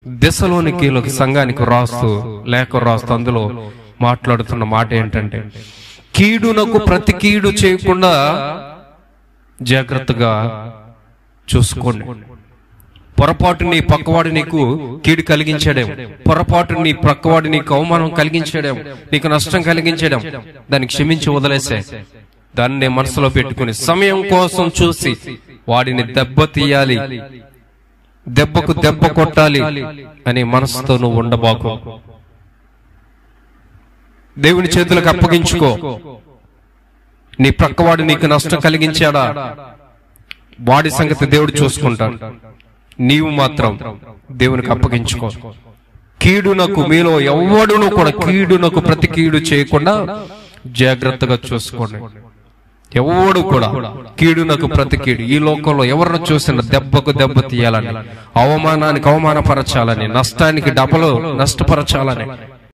దిశలోనికి సంఘానికి రాస్తూ లేఖ రాస్తూ అందులో మాట్లాడుతున్న మాట ఏంటంటే కీడునకు ప్రతి కీడు చేయకుండా జాగ్రత్తగా చూసుకోండి పొరపాటు నీ పక్కవాడు నీకు కీడు కలిగించాడేమో పొరపాటు నీ పక్కవాడు నీకు అవమానం కలిగించాడేమో నీకు నష్టం కలిగించాడేమో దాన్ని క్షమించి వదిలేసే దాన్ని మనసులో పెట్టుకుని సమయం కోసం చూసి వాడిని దెబ్బ తీయాలి దెబ్బకు దెబ్బ కొట్టాలి అనే మనసుతో నువ్వు ఉండబాకు దేవుని చేతులకు అప్పగించుకో నీ ప్రక్కవాడు నీకు నష్టం కలిగించాడా వాడి సంగతి దేవుడు చూసుకుంటాడు నీవు మాత్రం దేవునికి అప్పగించుకో కీడునకు మీలో ఎవడును కూడా కీడునకు ప్రతి కీడు చేయకుండా జాగ్రత్తగా చూసుకోండి ఎవడు కూడా కీడునకు ప్రతి కీడు ఈ లోకంలో ఎవరిని చూసిన దెబ్బకు దెబ్బ తీయాలని అవమానానికి అవమానపరచాలని నష్టానికి డబ్బలు నష్టపరచాలని